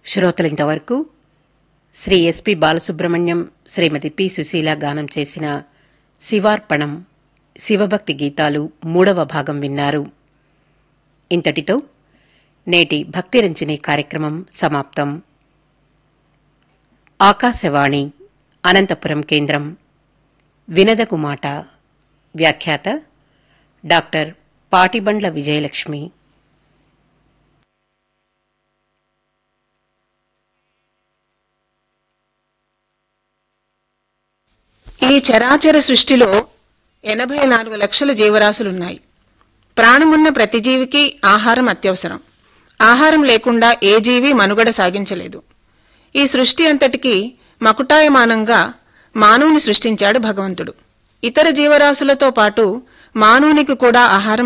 శ్రోతలింతవరకు Shri SP Balasubrahmanyam Shrimati P Susheela గానం చేసిన శివార్పణం శివభక్తి గీతాలు మూడవ భాగం విన్నారు ఇంతటితో నేటి భక్తిరంజని కార్యక్రమం సమాప్తం ఆకాశవాణి అనంతపురం కేంద్రం వినదగు మాట వ్యాఖ్యాత డాక్టర్ పాటిబండ్ల విజయలక్ష్మి ఈ చరాచర సృష్టిలో ఎనభై నాలుగు లక్షల జీవరాశులున్నాయి ప్రాణమున్న ప్రతి జీవికి ఆహారం అత్యవసరం ఆహారం లేకుండా ఏ జీవి మనుగడ సాగించలేదు ఈ సృష్టి అంతటికీ మకుటాయమానంగా మానవుని సృష్టించాడు భగవంతుడు ఇతర జీవరాశులతో పాటు మానవునికి కూడా ఆహారం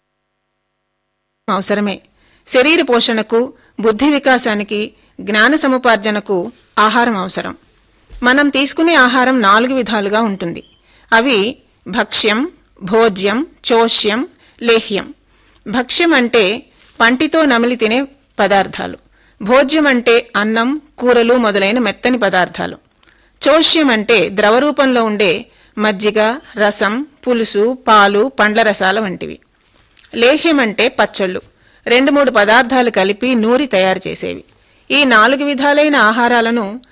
అవసరమే శరీర పోషణకు బుద్ధి వికాసానికి జ్ఞాన సముపార్జనకు ఆహారం అవసరం మనం తీసుకునే ఆహారం నాలుగు విధాలుగా ఉంటుంది అవి భక్ష్యం భోజ్యం చోష్యం లేహ్యం భక్ష్యం అంటే పంటితో నమిలి తినే పదార్థాలు భోజ్యం అంటే అన్నం కూరలు మొదలైన మెత్తని పదార్థాలు చోష్యం అంటే ద్రవ రూపంలో ఉండే మజ్జిగ రసం పులుసు పాలు పండ్ల రసాల వంటివి లేహ్యం అంటే పచ్చళ్ళు రెండు మూడు పదార్థాలు కలిపి నూరి తయారు చేసేవి ఈ నాలుగు విధాలైన ఆహారాలను